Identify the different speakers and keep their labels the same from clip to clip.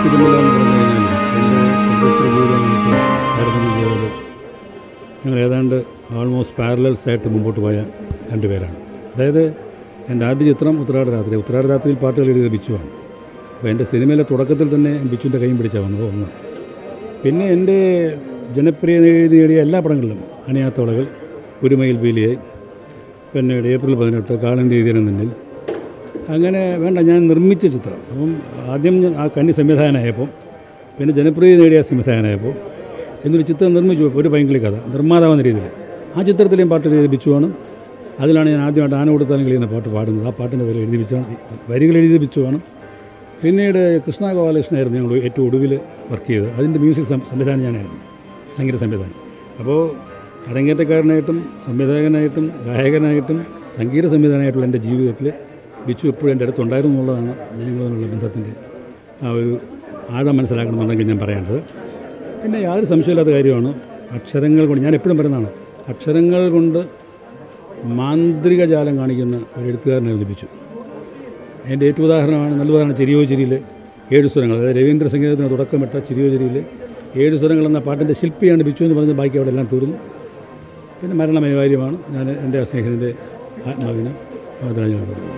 Speaker 1: തിരുമല എന്ന് പറഞ്ഞു കഴിഞ്ഞാൽ എൻ്റെ ചരിത്ര ജീവിതമായിട്ട് താരതമ്യം ചെയ്താൽ ഞങ്ങൾ ഏതാണ്ട് ഓൾമോസ്റ്റ് പാരലൽസ് ആയിട്ട് മുമ്പോട്ട് പോയ രണ്ടുപേരാണ് അതായത് എൻ്റെ ആദ്യ ചിത്രം ഉത്തരാട രാത്രി ഉത്തരാട രാത്രിയിൽ പാട്ടുകൾ എഴുതിയത് ബിച്ചുവാണ് അപ്പോൾ എൻ്റെ സിനിമയിലെ തുടക്കത്തിൽ തന്നെ ബിച്ചുവിൻ്റെ കൈയും പിടിച്ചാൽ വന്നത് ഒന്ന് പിന്നെ എൻ്റെ ജനപ്രിയ എഴുതി നേടിയ എല്ലാ പടങ്ങളിലും അണിയാത്തവളകൾ ഒരുമയിൽ പീലിയായി പിന്നീട് ഏപ്രിൽ പതിനെട്ട് കാളന്തി എഴുതിയതിന് മുന്നിൽ അങ്ങനെ വേണ്ട ഞാൻ നിർമ്മിച്ച ചിത്രം അപ്പം ആദ്യം ഞാൻ ആ കന്നി സംവിധായകനായപ്പോൾ പിന്നെ ജനപ്രിയ നേടിയ സംവിധായകനായപ്പോൾ എന്നൊരു ചിത്രം നിർമ്മിച്ചു ഒരു പൈങ്കിളി കഥ നിർമ്മാതാവെന്ന രീതിയിൽ ആ ചിത്രത്തിലെയും പാട്ട് എഴുതി ബിച്ചുവാണ് അതിലാണ് ഞാൻ ആദ്യമായിട്ട് ആന കൊടുത്താലും കളിയുന്ന പാട്ട് പാടുന്നത് ആ പാട്ടിൻ്റെ വില എഴുതി ബിച്ചാണ് വരികൾ എഴുതി ബിച്ചുവാണ് പിന്നീട് കൃഷ്ണ ഗോപാലകൃഷ്ണനായിരുന്നു ഞങ്ങൾ ഏറ്റവും ഒടുവിൽ വർക്ക് ചെയ്തത് അതിൻ്റെ മ്യൂസിക് സം- സംവിധാനം ഞാനായിരുന്നു സംഗീത സംവിധാനം അപ്പോൾ അരങ്ങേറ്റക്കാരനായിട്ടും സംവിധായകനായിട്ടും ഗായകനായിട്ടും സംഗീത സംവിധാനമായിട്ടുള്ള എൻ്റെ ജീവിതത്തിൽ ബിച്ചു എപ്പോഴും എൻ്റെ അടുത്തുണ്ടായിരുന്നു എന്നുള്ളതാണ് ഞങ്ങളുള്ള ബന്ധത്തിൻ്റെ ആ ഒരു ആഴം മനസ്സിലാക്കണമെന്നുണ്ടെങ്കിൽ ഞാൻ പറയേണ്ടത് പിന്നെ യാതൊരു സംശയമില്ലാത്ത കാര്യമാണ് അക്ഷരങ്ങൾ കൊണ്ട് ഞാൻ എപ്പോഴും പറയുന്നതാണ് അക്ഷരങ്ങൾ കൊണ്ട് മാന്ത്രിക ജാലം കാണിക്കുന്ന ഒരു എഴുത്തുകാരനായിരുന്നു ബിച്ചു അതിൻ്റെ ഏറ്റവും ഉദാഹരണമാണ് നല്ല ഉദാഹരണം ചിരിയോ ചിരിയിലെ ഏഴ് സ്വരങ്ങൾ അതായത് രവീന്ദ്ര സംഗീതത്തിന് തുടക്കമിട്ട ചിരിയോ ചിരിയിലെ ഏഴ് സ്വരങ്ങൾ എന്ന പാട്ടിൻ്റെ ശില്പിയാണ് ബിച്ചു എന്ന് പറഞ്ഞ് ബാക്കി അവിടെ എല്ലാം തീർന്നു പിന്നെ മരണം അനിവാര്യമാണ് ഞാൻ എൻ്റെ ആ സ്നേഹിതൻ്റെ ആത്മാവിന് ആദരാഞ്ജലി കൊടുക്കുന്നു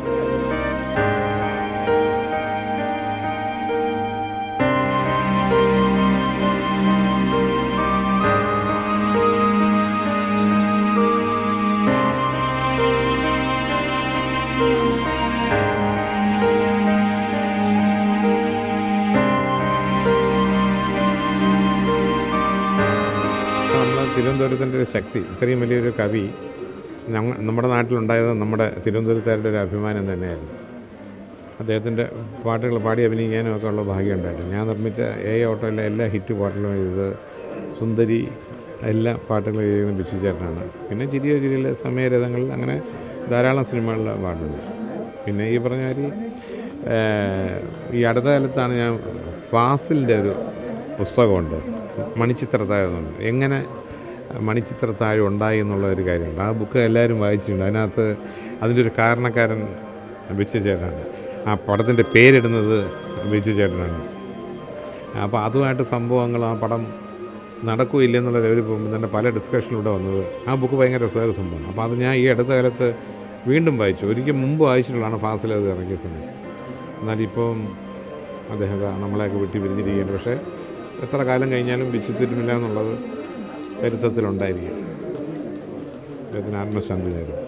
Speaker 2: നമ്മളെ തിരുവനന്തപുരത്തിൻ്റെ ഒരു ശക്തി ഇത്രയും വലിയൊരു കവി ഞങ്ങ നമ്മുടെ നാട്ടിലുണ്ടായത് നമ്മുടെ തിരുവനന്തപുരത്തുകാരുടെ ഒരു അഭിമാനം തന്നെയായിരുന്നു അദ്ദേഹത്തിൻ്റെ പാട്ടുകൾ പാടി അഭിനയിക്കാനും ഒക്കെ ഉള്ള ഭാഗ്യം ഉണ്ടായിരുന്നു ഞാൻ നിർമ്മിച്ച എ ഓട്ടോയിലെ എല്ലാ ഹിറ്റ് പാട്ടുകളും എഴുതിയത് സുന്ദരി എല്ലാ പാട്ടുകളും എഴുതിയത് ബിച്ചു ചേട്ടനാണ് പിന്നെ ചിരിയോ ചിരിയിലെ സമയരഥങ്ങളിൽ അങ്ങനെ ധാരാളം സിനിമകളിൽ പാടുന്നുണ്ട് പിന്നെ ഈ പറഞ്ഞ മാതിരി ഏഹ്, ഈ അടുത്ത കാലത്താണ് ഞാൻ ഫാസിലിൻ്റെ ഒരു പുസ്തകമുണ്ട് മണിച്ചിത്രത്താഴെന്നുണ്ട് എങ്ങനെ മണിച്ചിത്രത്താഴ് ഉണ്ടായി എന്നുള്ള ഒരു കാര്യമുണ്ട് ആ ബുക്ക് എല്ലാവരും വായിച്ചിട്ടുണ്ട് അതിനകത്ത് അതിൻ്റെ ഒരു കാരണക്കാരൻ ബിച്ചു ചേട്ടനാണ് ആ പടത്തിൻ്റെ പേരിടുന്നത് ബിച്ചു ചേട്ടനാണ് അപ്പോൾ അതുമായിട്ട് സംഭവങ്ങൾ ആ പടം നടക്കുകയില്ല എന്നുള്ള ലെവലിൽ പോകുമ്പോൾ തന്നെ പല ഡിസ്കഷനിലൂടെ വന്നത് ആ ബുക്ക് ഭയങ്കര രസമായ സംഭവമാണ് അപ്പോൾ അത് ഞാൻ ഈ അടുത്ത കാലത്ത് വീണ്ടും വായിച്ചു ഒരിക്കൽ മുമ്പ് വായിച്ചിട്ടുള്ളതാണ് ഫാസിൽ അത് ഇറങ്ങിയ സമയത്ത് എന്നാലിപ്പം അദ്ദേഹം ദാ നമ്മളെയൊക്കെ വിട്ടി പിരിഞ്ഞിരിക്കുകയാണ് പക്ഷേ എത്ര കാലം കഴിഞ്ഞാലും വിശുദ്ധിരുമില്ല എന്നുള്ളത് ചരിത്രത്തിലുണ്ടായിരിക്കും അദ്ദേഹത്തിന് ആത്മശാന്തി നേരും